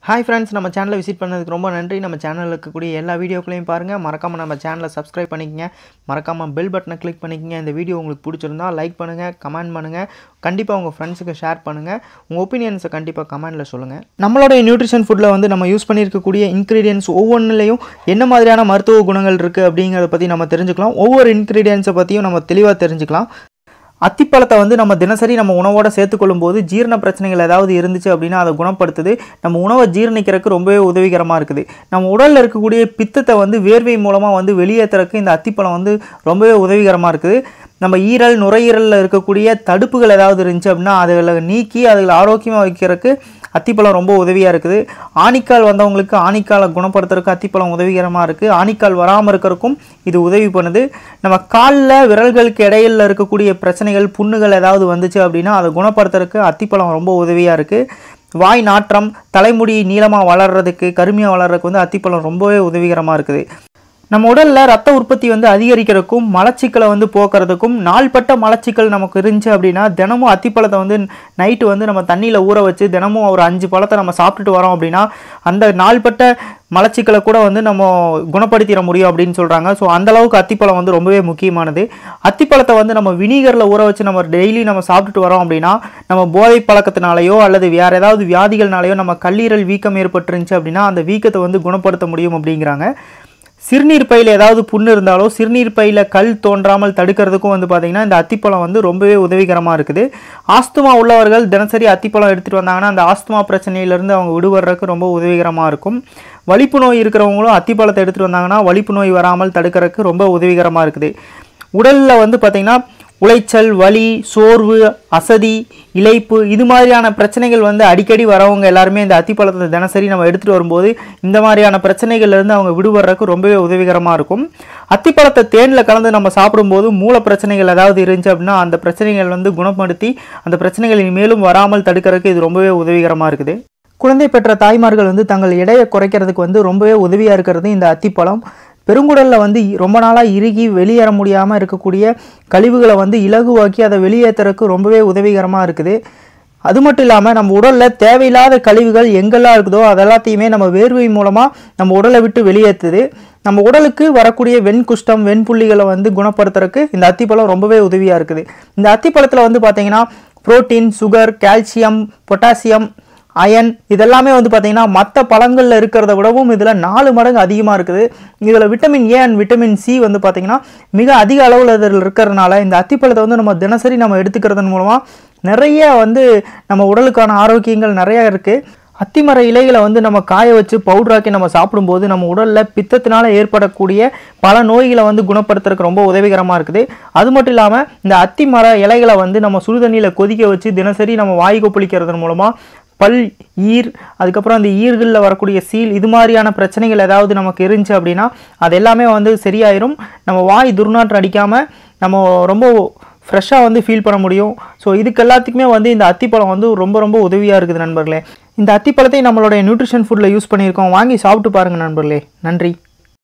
hi friends நம்ம சேனலை visit பண்ணதுக்கு ரொம்ப நன்றி நம்ம சேனலில் இருக்கக்கூடிய எல்லா வீடியோக்களையும் பாருங்கள் மறக்காமல் நம்ம சேனலை சப்ஸ்கிரைப் பண்ணிக்கங்க மறக்காமல் பெல் பட்டனை கிளிக் பண்ணிக்கங்க இந்த வீடியோ உங்களுக்கு பிடிச்சிருந்தா லைக் பண்ணுங்கள் கமெண்ட் பண்ணுங்கள் கண்டிப்பாக உங்கள் ஃப்ரெண்ட்ஸுக்கு ஷேர் பண்ணுங்கள் உங்கள் ஒப்பீனியன்ஸை கண்டிப்பாக கமெண்ட்டில் சொல்லுங்கள் நம்மளுடைய நியூட்ரிஷன் ஃபுட்டில் வந்து நம்ம யூஸ் பண்ணியிருக்கக்கூடிய இன்க்ரீடியன்ஸ் ஒவ்வொன்றுலையும் என்ன மாதிரியான மருத்துவ குணங்கள் இருக்குது அப்படிங்கிறத பற்றி நம்ம தெரிஞ்சுக்கலாம் ஒவ்வொரு இன்க்ரீடியன்ஸை பற்றியும் நம்ம தெளிவாக தெரிஞ்சுக்கலாம் அத்திப்பழத்தை வந்து நம்ம தினசரி நம்ம உணவோட சேர்த்துக்கொள்ளும் போது ஜீரண பிரச்சனைகள் ஏதாவது இருந்துச்சு அப்படின்னா அதை குணப்படுத்துது நம்ம உணவை ஜீரணிக்கிறதுக்கு ரொம்பவே உதவிகரமாக இருக்குது நம்ம உடலில் இருக்கக்கூடிய பித்தத்தை வந்து வேர்வை மூலமாக வந்து வெளியேற்றுறதுக்கு இந்த அத்திப்பழம் வந்து ரொம்பவே உதவிகரமாக இருக்குது நம்ம ஈரல் நுரையீரலில் இருக்கக்கூடிய தடுப்புகள் ஏதாவது இருந்துச்சு அப்படின்னா அதுகளை நீக்கி அதில் ஆரோக்கியமாக வைக்கிறதுக்கு அத்திப்பழம் ரொம்ப உதவியாக இருக்குது ஆணிக்கால் வந்தவங்களுக்கு ஆணிக்காலை குணப்படுத்துறதுக்கு அத்திப்பழம் உதவிகரமாக இருக்குது ஆணிக்கால் வராமல் இருக்கிறதுக்கும் இது உதவி பண்ணுது நம்ம காலில் விரல்களுக்கு இடையில இருக்கக்கூடிய பிரச்சனைகள் புண்ணுகள் ஏதாவது வந்துச்சு அப்படின்னா அதை குணப்படுத்துறதுக்கு அத்திப்பழம் ரொம்ப உதவியாக இருக்குது வாய் நாற்றம் தலைமுடி நீளமாக வளர்கிறதுக்கு கருமையாக வளர்கிறதுக்கு வந்து அத்திப்பழம் ரொம்பவே உதவிகரமாக இருக்குது நம்ம உடலில் ரத்த உற்பத்தி வந்து அதிகரிக்கிறதுக்கும் மலச்சிக்கலை வந்து போக்குறதுக்கும் நாள்பட்ட மலச்சிக்கல் நமக்கு இருந்துச்சு அப்படின்னா தினமும் அத்திப்பழத்தை வந்து நைட்டு வந்து நம்ம தண்ணியில் ஊற வச்சு தினமும் ஒரு அஞ்சு பழத்தை நம்ம சாப்பிட்டுட்டு வரோம் அப்படின்னா அந்த நாள்பட்ட மலச்சிக்கலை கூட வந்து நம்ம குணப்படுத்திட முடியும் அப்படின்னு சொல்கிறாங்க ஸோ அந்தளவுக்கு அத்திப்பழம் வந்து ரொம்பவே முக்கியமானது அத்திப்பழத்தை வந்து நம்ம வினிகரில் ஊற வச்சு நம்ம டெய்லி நம்ம சாப்பிட்டுட்டு வரோம் அப்படின்னா நம்ம போதை பழக்கத்தினாலேயோ அல்லது வேறு ஏதாவது வியாதிகள்னாலேயோ நம்ம கல்லீரல் வீக்கம் ஏற்பட்டுருந்துச்சு அப்படின்னா அந்த வீக்கத்தை வந்து குணப்படுத்த முடியும் அப்படிங்கிறாங்க சிறுநீர் பையில் ஏதாவது புண்ணு இருந்தாலோ சிறுநீர் பையில் கல் தோன்றாமல் தடுக்கிறதுக்கும் வந்து பார்த்திங்கன்னா இந்த அத்திப்பழம் வந்து ரொம்பவே உதவிகரமாக இருக்குது ஆஸ்துமா உள்ளவர்கள் தினசரி அத்திப்பழம் எடுத்துகிட்டு வந்தாங்கன்னா அந்த ஆஸ்துமா பிரச்சனையிலேருந்து அவங்க விடுபடுறதுக்கு ரொம்ப உதவிகரமாக இருக்கும் வலிப்பு நோய் இருக்கிறவங்களும் அத்திப்பழத்தை எடுத்துகிட்டு வந்தாங்கன்னா வலிப்பு நோய் வராமல் தடுக்கிறதுக்கு ரொம்ப உதவிகரமாக இருக்குது உடலில் வந்து பார்த்திங்கன்னா உளைச்சல் வலி சோர்வு அசதி இழைப்பு இது மாதிரியான பிரச்சனைகள் வந்து அடிக்கடி வரவங்க எல்லாருமே இந்த அத்திப்பழத்தை தினசரி நம்ம எடுத்துகிட்டு வரும்போது இந்த மாதிரியான பிரச்சனைகள்லேருந்து அவங்க விடுபடுறதுக்கு ரொம்பவே உதவிகரமாக இருக்கும் அத்திப்பழத்தை தேனில் கலந்து நம்ம சாப்பிடும்போது மூல பிரச்சனைகள் ஏதாவது இருந்துச்சு அப்படின்னா அந்த பிரச்சனைகள் வந்து குணப்படுத்தி அந்த பிரச்சனைகள் இனிமேலும் வராமல் தடுக்கிறதுக்கு இது ரொம்பவே உதவிகரமாக இருக்குது குழந்தை பெற்ற தாய்மார்கள் வந்து தங்கள் எடையை குறைக்கிறதுக்கு வந்து ரொம்பவே உதவியாக இருக்கிறது இந்த அத்திப்பழம் பெருங்குடலில் வந்து ரொம்ப நாளாக இறுகி வெளியேற முடியாமல் இருக்கக்கூடிய கழிவுகளை வந்து இலகுவாக்கி அதை வெளியேற்றுறதுக்கு ரொம்பவே உதவிகரமாக இருக்குது அது மட்டும் இல்லாமல் நம்ம உடலில் தேவையில்லாத கழிவுகள் எங்கெல்லாம் இருக்குதோ அதெல்லாத்தையுமே நம்ம வேர்வை மூலமாக நம்ம உடலை விட்டு வெளியேற்றுது நம்ம உடலுக்கு வரக்கூடிய வெண்குஷ்டம் வெண்புள்ளிகளை வந்து குணப்படுத்துறதுக்கு இந்த அத்திப்பழம் ரொம்பவே உதவியாக இருக்குது இந்த அத்திப்பழத்தில் வந்து பார்த்தீங்கன்னா protein sugar calcium potassium iron இதெல்லாமே வந்து பார்த்திங்கன்னா மற்ற பழங்களில் இருக்கிறத விடவும் இதில் நாலு மடங்கு அதிகமாக இருக்குது இதில் vitamin A and vitamin C வந்து பார்த்திங்கன்னா மிக அதிக அளவில் இதில் இருக்கிறதுனால இந்த அத்திப்பழத்தை வந்து நம்ம தினசரி நம்ம எடுத்துக்கிறதன் மூலமாக நிறைய வந்து நம்ம உடலுக்கான ஆரோக்கியங்கள் நிறையா இருக்குது அத்திமர இலைகளை வந்து நம்ம காய வச்சு பவுடராக்கி நம்ம சாப்பிடும்போது நம்ம உடலில் பித்தத்தினால ஏற்படக்கூடிய பல நோய்களை வந்து குணப்படுத்துறதுக்கு ரொம்ப உதவிகரமாக இருக்குது அது மட்டும் இல்லாமல் இந்த அத்திமர இலைகளை வந்து நம்ம சுடுதண்ணியில் கொதிக்க வச்சு தினசரி நம்ம வாய் கொப்பளிக்கிறதன் மூலமாக பல் ஈர் அதுக்கப்புறம் அந்த ஈர்களில் வரக்கூடிய சீல் இது மாதிரியான பிரச்சனைகள் ஏதாவது நமக்கு இருந்துச்சு அப்படின்னா அது எல்லாமே வந்து சரியாயிரும் நம்ம வாய் துர்நாற்றம் அடிக்காமல் நம்ம ரொம்ப ஃப்ரெஷ்ஷாக வந்து ஃபீல் பண்ண முடியும் ஸோ இதுக்கு எல்லாத்துக்குமே வந்து இந்த அத்திப்பழம் வந்து ரொம்ப ரொம்ப உதவியாக இருக்குது நண்பர்களே இந்த அத்திப்பழத்தை நம்மளுடைய நியூட்ரிஷன் ஃபுட்டில் யூஸ் பண்ணியிருக்கோம் வாங்கி சாப்பிட்டு பாருங்கள் நண்பர்களே நன்றி